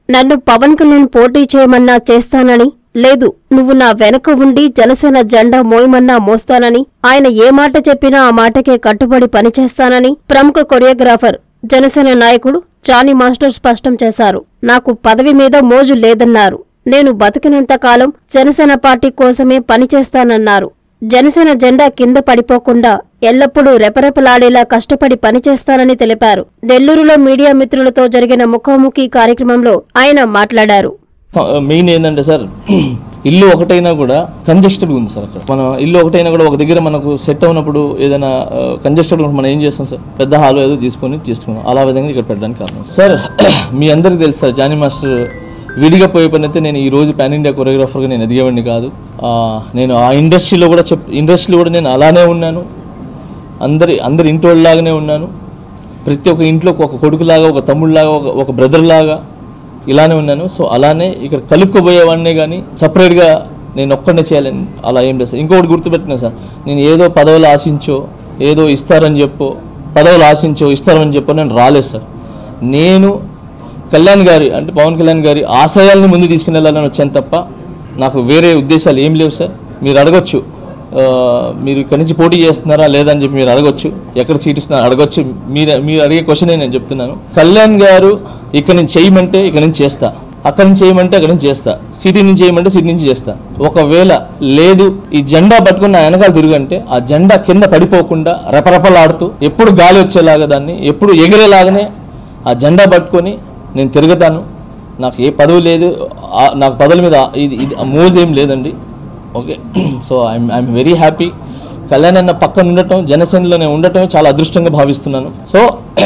నన్ను పవన్ కళ్యాణ్ పోటీ చేయమన్నా చేస్తానని లేదు నువ్వు నా వెనక ఉండి జనసేన జెండా మోయమన్నా మోస్తానని ఆయన ఏ మాట చెప్పినా ఆ మాటకే కట్టుబడి పనిచేస్తానని ప్రముఖ కొరియోగ్రాఫర్ జనసేన నాయకుడు జానీ మాస్టర్ స్పష్టం చేశారు నాకు పదవి మీద మోజు లేదన్నారు నేను బతికినంత కాలం జనసేన పార్టీ కోసమే పనిచేస్తానన్నారు జనసేన జెండా కింద పడిపోకుండా ఎల్లప్పుడూ రెపరెపలాడేలా కష్టపడి పనిచేస్తానని తెలిపారు నెల్లూరులో మీడియా మిత్రులతో జరిగిన ముఖాముఖి కార్యక్రమంలో ఆయన మాట్లాడారు మెయిన్ ఏంటంటే సార్ ఇల్లు ఒకటైనా కూడా కంజెస్టెడ్ ఉంది సార్ అక్కడ మన ఇల్లు ఒకటైనా కూడా ఒక దగ్గర మనకు సెట్ అవునప్పుడు ఏదైనా కంజెస్టెడ్ మనం ఏం చేస్తాం సార్ పెద్ద హాల్ ఏదో తీసుకొని తీసుకున్నాం అలా విధంగా ఇక్కడ పెట్టడానికి కారణం సార్ మీ అందరికీ తెలుసు సార్ జానీ మాస్టర్ విడిగా పోయే పని అయితే నేను ఈ రోజు పాన్ ఇండియా కొరియోగ్రాఫర్గా నేను ఎదిగేవాడిని కాదు ఆ, నేను ఆ ఇండస్ట్రీలో కూడా చెప్ ఇండస్ట్రీలో కూడా నేను అలానే ఉన్నాను అందరి అందరి ఇంటోళ్ళలాగానే ఉన్నాను ప్రతి ఒక్క ఇంట్లో ఒక కొడుకులాగా ఒక తమ్ముళ్ళలాగా ఒక ఒక బ్రదర్ లాగా ఇలానే ఉన్నాను సో అలానే ఇక్కడ కలుపుకోబోయేవాడినే కానీ సపరేట్గా నేను ఒక్కడనే చేయాలని అలా ఏం లేదు సార్ ఇంకొకటి గుర్తుపెట్టినా సార్ నేను ఏదో పదవులు ఆశించో ఏదో ఇస్తారని చెప్పో పదవులు ఆశించో ఇస్తారని చెప్పో నేను రాలేదు సార్ నేను కళ్యాణ్ గారి అంటే పవన్ కళ్యాణ్ గారి ఆశయాల్ని ముందు తీసుకుని వెళ్ళాలని వచ్చాను తప్ప నాకు వేరే ఉద్దేశాలు ఏం లేవు సార్ మీరు అడగొచ్చు ఆ, మీరు ఇక్కడి నుంచి పోటీ చేస్తున్నారా లేదా అని చెప్పి మీరు అడగొచ్చు ఎక్కడ సీట్ ఇస్తున్నారా అడగొచ్చు మీరు మీరు అడిగే క్వశ్చన్ నేను చెప్తున్నాను కళ్యాణ్ గారు ఇక్కడ నుంచి చేయమంటే ఇక్కడ నుంచి చేస్తా అక్కడి నుంచి చేయమంటే అక్కడి నుంచి చేస్తా సిటీ నుంచి చేయమంటే సిటీ నుంచి చేస్తా ఒకవేళ లేదు ఈ జెండా పట్టుకుని నా వెనకాల తిరుగంటే ఆ జెండా కింద పడిపోకుండా రెపరెపలాడుతూ ఎప్పుడు గాలి వచ్చేలాగా దాన్ని ఎప్పుడు ఎగిరేలాగానే ఆ జెండా పట్టుకొని నేను తిరుగుతాను నాకు ఏ పదవి లేదు ఆ- నాకు పదవుల మీద ఇది ఇది మోజ్ ఏం లేదండి okay so I'm I'm very happy Kalyan అన్న పక్కన ఉండటం జనసేనలో నేను ఉండటం చాలా అదృష్టంగా భావిస్తున్నాను సో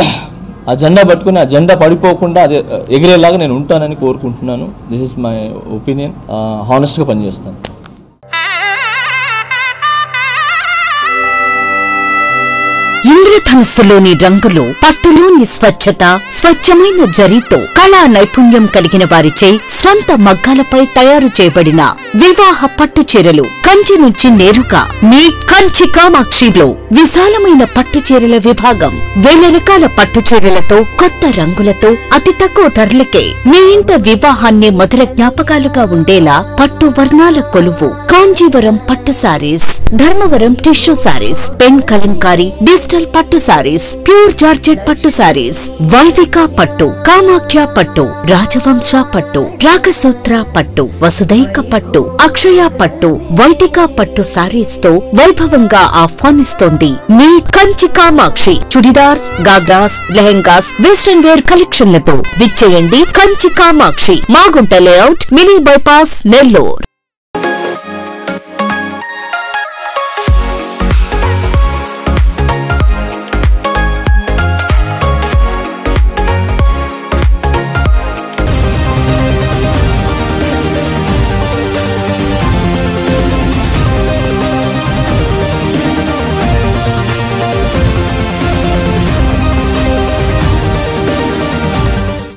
ఆ జెండా పట్టుకుని ఆ జెండా పడిపోకుండా అదే ఎగిరేలాగా నేను ఉంటానని కోరుకుంటున్నాను దిస్ ఇస్ మై ఒపీనియన్ హానెస్ట్గా పనిచేస్తాను ఇంద్రధనుస్సులోని రంగులు పట్టులోని స్వచ్ఛత స్వచ్ఛమైన జరీతో కళా నైపుణ్యం కలిగిన వారిచే స్వంత మగ్గాలపై తయారు చేయబడిన వివాహ పట్టు చీరలు కంచి నుంచి నేరుగా మీ కంచి కామాక్షిలో విశాలమైన పట్టు చీరల విభాగం వేల రకాల పట్టు చీరలతో కొత్త రంగులతో అతి తక్కువ ధరలకే మీ ఇంట వివాహాన్ని మధుర జ్ఞాపకాలుగా ఉండేలా పట్టు వర్ణాల కొలువు కాంజీవరం పట్టు sarees Dharmavaram tissue sarees pen kalamkari digital పట్టు సారీస్ ప్యూర్ జార్జెట్ పట్టు సారీస్ వైవిక పట్టు కామాఖ్య పట్టు రాజవంశ పట్టు రాగసూత్ర పట్టు వసుదైక పట్టు అక్షయ పట్టు వైదిక పట్టు సారీస్ తో వైభవంగా ఆహ్వానిస్తోంది మీ కంచి కామాక్షి చుడిదార్స్ గాగ్రాస్ లెహెంగాస్ వెస్టర్న్ వేర్ కలెక్షన్లతో విచ్చేయండి Kanchi Kamakshi Magunta layout mini bypass Nellore